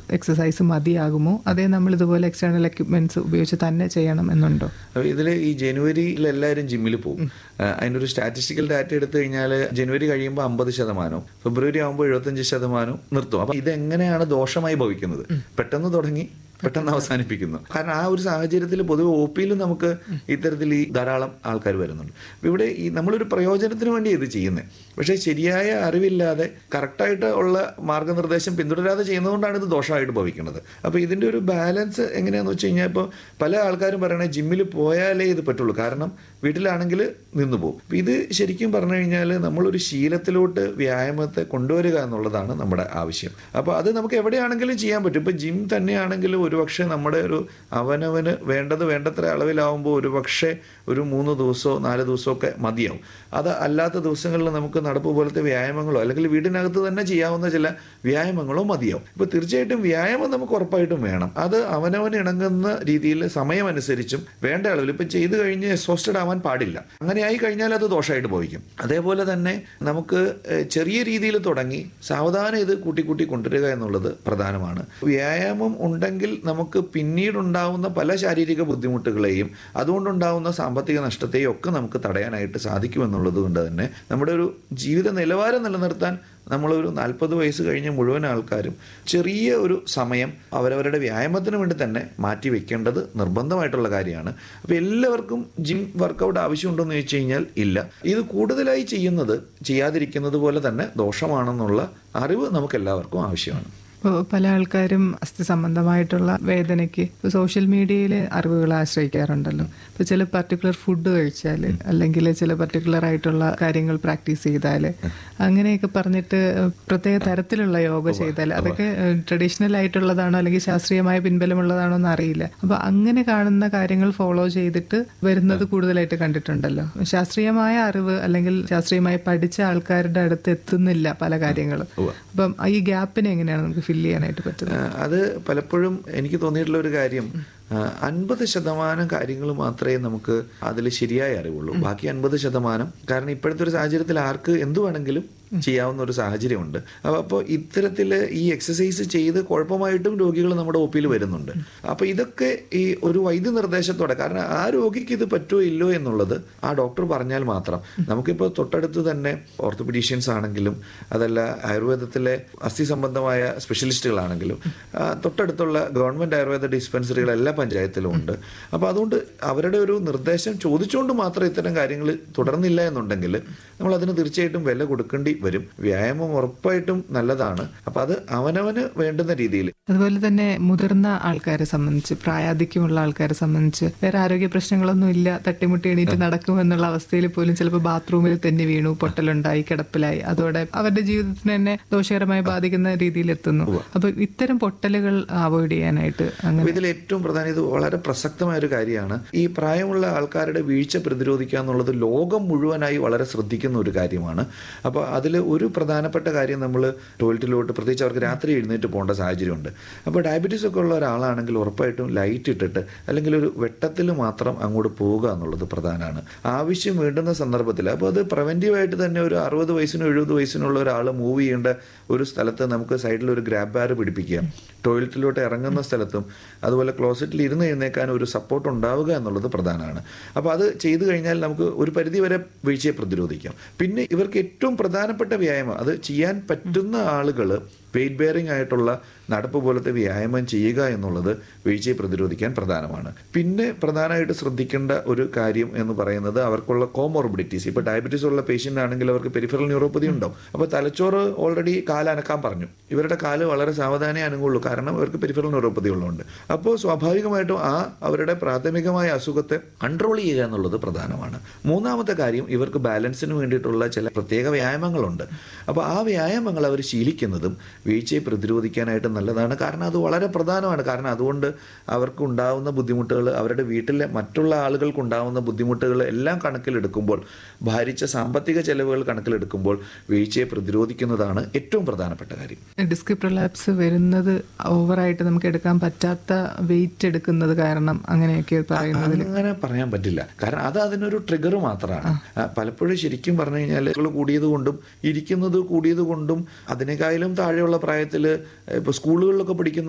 exercise മതിയാകുമോ അതേ നമ്മൾ ഇതുപോലെ എക്സ്റ്റേണൽ എക്യുപ്മെന്റ്സ് ഉപയോഗിച്ച് തന്നെ ചെയ്യണം എന്നുണ്ടോ അപ്പോൾ ഇതിൽ ഈ ജനുവരിയിൽ എല്ലാവരും ജിമ്മിൽ പോകും ആ, അതിനൊരു സ്റ്റാറ്റിസ്റ്റിക്കൽ ഡാറ്റ എടുത്തു കഴിഞ്ഞാൽ ജനുവരി കഴിയുമ്പോൾ അമ്പത് ശതമാനവും ഫെബ്രുവരി ആകുമ്പോൾ എഴുപത്തഞ്ച് ശതമാനവും നിർത്തും അപ്പോൾ ഇതെങ്ങനെയാണ് ദോഷമായി ഭവിക്കുന്നത് പെട്ടെന്ന് തുടങ്ങി പെട്ടെന്ന് അവസാനിപ്പിക്കുന്നു കാരണം ആ ഒരു സാഹചര്യത്തിൽ പൊതുവെ ഒ പിയിലും നമുക്ക് ഇത്തരത്തിൽ ഈ ധാരാളം ആൾക്കാർ വരുന്നുണ്ട് അപ്പോൾ ഇവിടെ ഈ നമ്മളൊരു പ്രയോജനത്തിന് വേണ്ടി ഇത് ചെയ്യുന്നത് പക്ഷേ ശരിയായ അറിവില്ലാതെ കറക്റ്റായിട്ട് ഉള്ള മാർഗനിർദ്ദേശം പിന്തുടരാതെ ചെയ്യുന്നതുകൊണ്ടാണ് ഇത് ദോഷമായിട്ട് ഭവിക്കുന്നത് അപ്പോൾ ഇതിൻ്റെ ഒരു ബാലൻസ് എങ്ങനെയാണെന്ന് വെച്ച് കഴിഞ്ഞാൽ ഇപ്പോൾ പല ആൾക്കാരും പറയണേ ജിമ്മിൽ പോയാലേ ഇത് പറ്റുള്ളൂ കാരണം വീട്ടിലാണെങ്കിൽ നിന്ന് പോകും അപ്പോൾ ഇത് ശരിക്കും പറഞ്ഞു കഴിഞ്ഞാൽ നമ്മളൊരു ശീലത്തിലോട്ട് വ്യായാമത്തെ കൊണ്ടുവരിക എന്നുള്ളതാണ് നമ്മുടെ ആവശ്യം അപ്പോൾ അത് നമുക്ക് എവിടെയാണെങ്കിലും ചെയ്യാൻ പറ്റും ഇപ്പോൾ ജിം തന്നെയാണെങ്കിലും ഒരുപക്ഷെ നമ്മുടെ ഒരു അവനവന് വേണ്ടത് വേണ്ടത്ര അളവിലാവുമ്പോൾ ഒരുപക്ഷെ ഒരു മൂന്ന് ദിവസമോ നാല് ദിവസമോ ഒക്കെ മതിയാവും അത് അല്ലാത്ത ദിവസങ്ങളിൽ നമുക്ക് നടപ്പ് പോലത്തെ വ്യായാമങ്ങളോ അല്ലെങ്കിൽ വീടിനകത്ത് തന്നെ ചെയ്യാവുന്ന ചില വ്യായാമങ്ങളോ മതിയാവും ഇപ്പോൾ തീർച്ചയായിട്ടും വ്യായാമം നമുക്ക് ഉറപ്പായിട്ടും വേണം അത് അവനവന് ഇണങ്ങുന്ന രീതിയിൽ സമയമനുസരിച്ചും വേണ്ട അളവിൽ ഇപ്പം ചെയ്തു കഴിഞ്ഞ് എക്സോസ്റ്റഡ് ആവാൻ പാടില്ല അങ്ങനെ ആയി കഴിഞ്ഞാൽ അത് ദോഷമായിട്ട് ഭവിക്കും അതേപോലെ തന്നെ നമുക്ക് ഏഹ്, ചെറിയ രീതിയിൽ തുടങ്ങി സാവധാനം ഇത് കൂട്ടി കൂട്ടി കൊണ്ടുവരിക എന്നുള്ളത് പ്രധാനമാണ് വ്യായാമം ഉണ്ടെങ്കിൽ നമുക്ക് പിന്നീടുണ്ടാവുന്ന പല ശാരീരിക ബുദ്ധിമുട്ടുകളെയും അതുകൊണ്ടുണ്ടാവുന്ന സാമ്പത്തിക നഷ്ടത്തെയും ഒക്കെ നമുക്ക് തടയാനായിട്ട് സാധിക്കുമെന്നുള്ളത് കൊണ്ട് തന്നെ നമ്മുടെ ഒരു ജീവിത നിലവാരം നിലനിർത്താൻ നമ്മളൊരു നാൽപ്പത് വയസ്സ് കഴിഞ്ഞ മുഴുവൻ ആൾക്കാരും ചെറിയ ഒരു സമയം അവരവരുടെ വ്യായാമത്തിന് വേണ്ടി തന്നെ മാറ്റി വെക്കേണ്ടത് നിർബന്ധമായിട്ടുള്ള കാര്യമാണ് അപ്പോൾ എല്ലാവർക്കും ജിം വർക്കൗട്ട് ആവശ്യമുണ്ടോയെന്ന് ചോദിച്ചു കഴിഞ്ഞാൽ ഇല്ല ഇത് കൂടുതലായി ചെയ്യുന്നത് ചെയ്യാതിരിക്കുന്നത് പോലെ തന്നെ ദോഷമാണെന്നുള്ള അറിവ് നമുക്ക് എല്ലാവർക്കും ആവശ്യമാണ് ഇപ്പോൾ പല ആൾക്കാരും അസ്ഥി സംബന്ധമായിട്ടുള്ള വേദനയ്ക്ക് ഇപ്പോൾ സോഷ്യൽ മീഡിയയിൽ അറിവുകൾ ആശ്രയിക്കാറുണ്ടല്ലോ ഇപ്പോൾ ചില പർട്ടിക്കുലർ ഫുഡ് കഴിച്ചാൽ അല്ലെങ്കിൽ ചില പർട്ടിക്കുലർ ആയിട്ടുള്ള കാര്യങ്ങൾ പ്രാക്ടീസ് ചെയ്താൽ അങ്ങനെയൊക്കെ പറഞ്ഞിട്ട് പ്രത്യേക തരത്തിലുള്ള യോഗ ചെയ്താൽ അതൊക്കെ ട്രഡീഷണൽ ആയിട്ടുള്ളതാണോ അല്ലെങ്കിൽ ശാസ്ത്രീയമായ പിൻബലമുള്ളതാണോ എന്ന് അറിയില്ല അപ്പോൾ അങ്ങനെ കാണുന്ന കാര്യങ്ങൾ ഫോളോ ചെയ്തിട്ട് വരുന്നത് കൂടുതലായിട്ട് കണ്ടിട്ടുണ്ടല്ലോ ശാസ്ത്രീയമായ അറിവ് അല്ലെങ്കിൽ ശാസ്ത്രീയമായി പഠിച്ച ആൾക്കാരുടെ അടുത്ത് എത്തുന്നില്ല പല കാര്യങ്ങളും അപ്പം ഈ ഗ്യാപ്പിനെ എങ്ങനെയാണ് നമുക്ക് ഫില്ല് ചെയ്യാനായിട്ട് പറ്റുന്നത് ആ, അത് പലപ്പോഴും എനിക്ക് തോന്നിയിട്ടുള്ള ഒരു കാര്യം അൻപത് ശതമാനം കാര്യങ്ങൾ മാത്രമേ നമുക്ക് അതിൽ ശരിയായ അറിവുള്ളൂ ബാക്കി അൻപത് ശതമാനം കാരണം ഇപ്പോഴത്തെ ഒരു സാഹചര്യത്തിൽ ആർക്ക് എന്തു വേണമെങ്കിലും ചെയ്യാവുന്ന ഒരു സാഹചര്യമുണ്ട് അപ്പോൾ അപ്പോൾ ഇത്തരത്തിൽ ഈ എക്സസൈസ് ചെയ്ത് കുഴപ്പമായിട്ടും രോഗികൾ നമ്മുടെ ഒ പിയിൽ വരുന്നുണ്ട് അപ്പോൾ ഇതൊക്കെ ഈ ഒരു വൈദ്യ നിർദ്ദേശത്തോടെ കാരണം ആ രോഗിക്ക് ഇത് പറ്റുമോ ഇല്ലോ എന്നുള്ളത് ആ ഡോക്ടർ പറഞ്ഞാൽ മാത്രം നമുക്കിപ്പോൾ തൊട്ടടുത്ത് തന്നെ ഓർത്തോപീഡീഷ്യൻസ് ആണെങ്കിലും അതല്ല ആയുർവേദത്തിലെ അസ്ഥി സംബന്ധമായ സ്പെഷ്യലിസ്റ്റുകളാണെങ്കിലും ആ, തൊട്ടടുത്തുള്ള ഗവൺമെന്റ് ആയുർവേദ ഡിസ്പെൻസറികൾ എല്ലാ പഞ്ചായത്തിലും ഉണ്ട് അപ്പോൾ അതുകൊണ്ട് അവരുടെ ഒരു നിർദ്ദേശം ചോദിച്ചുകൊണ്ട് മാത്രം ഇത്തരം കാര്യങ്ങൾ തുടർന്നില്ല എന്നുണ്ടെങ്കിൽ നമ്മൾ അതിന് തീർച്ചയായിട്ടും വില കൊടുക്കേണ്ടി വരും വ്യായാമം ഉറപ്പായിട്ടും നല്ലതാണ് അപ്പോൾ അത് അവനവന് വേണ്ടുന്ന രീതിയിൽ അതുപോലെ തന്നെ മുതിർന്ന ആൾക്കാരെ സംബന്ധിച്ച് പ്രായാധിക്യമുള്ള ആൾക്കാരെ സംബന്ധിച്ച് വേറെ ആരോഗ്യ പ്രശ്നങ്ങളൊന്നും ഇല്ല തട്ടിമുട്ടി എണീറ്റ് നടക്കുമെന്നുള്ള അവസ്ഥയിൽ പോലും ചിലപ്പോൾ ബാത്റൂമിൽ തന്നെ വീണു പൊട്ടലുണ്ടായി കിടപ്പിലായി അതോടെ അവരുടെ ജീവിതത്തിന് തന്നെ ദോഷകരമായി ബാധിക്കുന്ന രീതിയിൽ എത്തുന്നു അപ്പൊ ഇത്തരം പൊട്ടലുകൾ അവോയ്ഡ് ചെയ്യാനായിട്ട് അങ്ങനെ അപ്പോൾ ഇതിൽ ഏറ്റവും പ്രധാനം ഇത് വളരെ പ്രസക്തമായ ഒരു കാര്യമാണ് ഈ പ്രായമുള്ള ആൾക്കാരുടെ വീഴ്ച പ്രതിരോധിക്കുക എന്നുള്ളത് ലോകം മുഴുവനായി വളരെ ശ്രദ്ധിക്കുന്ന ഒരു കാര്യമാണ് അപ്പോൾ അതിൽ ഒരു പ്രധാനപ്പെട്ട കാര്യം നമ്മൾ ടോയ്ലറ്റിലോട്ട് പ്രത്യേകിച്ച് അവർക്ക് രാത്രി എഴുന്നേറ്റ് പോകേണ്ട സാഹചര്യമുണ്ട് അപ്പോൾ ഡയബറ്റീസ് ഒക്കെ ഉള്ള ഒരാളാണെങ്കിൽ ഉറപ്പായിട്ടും ലൈറ്റ് ഇട്ടിട്ട് അല്ലെങ്കിൽ ഒരു വെട്ടത്തിൽ മാത്രം അങ്ങോട്ട് പോവുക എന്നുള്ളത് പ്രധാനമാണ് ആവശ്യം വേണ്ടുന്ന സന്ദർഭത്തിൽ അപ്പോൾ അത് പ്രിവെൻറ്റീവായിട്ട് തന്നെ ഒരു അറുപത് വയസ്സിനും എഴുപത് വയസ്സിനുള്ള ഒരാൾ മൂവ് ചെയ്യേണ്ട ഒരു സ്ഥലത്ത് നമുക്ക് സൈഡിൽ ഒരു ഗ്രാബ് ബാർ പിടിപ്പിക്കുക ടോയ്ലറ്റിലോട്ട് ഇറങ്ങുന്ന സ്ഥലത്തും അതുപോലെ ക്ലോസറ്റിൽ ഇരുന്ന് എഴുന്നേക്കാൻ ഒരു സപ്പോർട്ട് ഉണ്ടാവുക എന്നുള്ളത് പ്രധാനമാണ് അപ്പോൾ അത് ചെയ്തു കഴിഞ്ഞാൽ നമുക്ക് ഒരു പരിധി വരെ വീഴ്ചയെ പ്രതിരോധിക്കാം പിന്നെ ഇവർക്ക് ഏറ്റവും പ്രധാനപ്പെട്ട വ്യായാമം അത് ചെയ്യാൻ പറ്റുന്ന ആളുകൾ വെയിറ്റ് ബെയറിംഗ് ആയിട്ടുള്ള നടപ്പ് പോലത്തെ വ്യായാമം ചെയ്യുക എന്നുള്ളത് വീഴ്ചയെ പ്രതിരോധിക്കാൻ പ്രധാനമാണ് പിന്നെ പ്രധാനമായിട്ട് ശ്രദ്ധിക്കേണ്ട ഒരു കാര്യം എന്ന് പറയുന്നത് അവർക്കുള്ള കോമോർബിഡിറ്റീസ് ഇപ്പോൾ ഡയബറ്റീസ് ഉള്ള പേഷ്യൻ്റ് ആണെങ്കിൽ അവർക്ക് പെരിഫറൽ ന്യൂറോപ്പതി ഉണ്ടാവും അപ്പോൾ തലച്ചോറ് ഓൾറെഡി കാലനക്കാൻ പറഞ്ഞു ഇവരുടെ കാല് വളരെ സാവധാനേ അനങ്ങുള്ളൂ കാരണം അവർക്ക് പെരിഫറൽ ന്യൂറോപ്പതി ഉള്ളതുകൊണ്ട് അപ്പോൾ സ്വാഭാവികമായിട്ടും ആ അവരുടെ പ്രാഥമികമായ അസുഖത്തെ കൺട്രോൾ ചെയ്യുക എന്നുള്ളത് പ്രധാനമാണ് മൂന്നാമത്തെ കാര്യം ഇവർക്ക് ബാലൻസിന് വേണ്ടിയിട്ടുള്ള ചില പ്രത്യേക വ്യായാമങ്ങളുണ്ട് അപ്പോൾ ആ വ്യായാമങ്ങൾ അവർ ശീലിക്കുന്നതും വീഴ്ചയെ പ്രതിരോധിക്കാനായിട്ട് നല്ലതാണ് കാരണം അത് വളരെ പ്രധാനമാണ് കാരണം അതുകൊണ്ട് അവർക്ക് ഉണ്ടാവുന്ന ബുദ്ധിമുട്ടുകൾ അവരുടെ വീട്ടിലെ മറ്റുള്ള ആളുകൾക്ക് ഉണ്ടാവുന്ന ബുദ്ധിമുട്ടുകൾ എല്ലാം കണക്കിലെടുക്കുമ്പോൾ ഭാരിച്ച സാമ്പത്തിക ചെലവുകൾ കണക്കിലെടുക്കുമ്പോൾ വീഴ്ചയെ പ്രതിരോധിക്കുന്നതാണ് ഏറ്റവും പ്രധാനപ്പെട്ട കാര്യം ഡിസ്ക് പ്രൊലാപ്സ് വരുന്നത് ഓവറായിട്ട് നമുക്ക് എടുക്കാൻ പറ്റാത്ത വെയിറ്റ് എടുക്കുന്നത് കാരണം അങ്ങനെയൊക്കെ പറയുന്നത് അങ്ങനെ പറയാൻ പറ്റില്ല കാരണം അത് അതിനൊരു ട്രിഗർ മാത്രമാണ് ആ, പലപ്പോഴും ശരിക്കും പറഞ്ഞു കഴിഞ്ഞാൽ കൂടിയത് കൊണ്ടും ഇരിക്കുന്നത് കൂടിയത് കൊണ്ടും അതിനേക്കാളും താഴെയുള്ള പ്രായത്തിൽ ഇപ്പോൾ സ്കൂളുകളിലൊക്കെ പഠിക്കുന്ന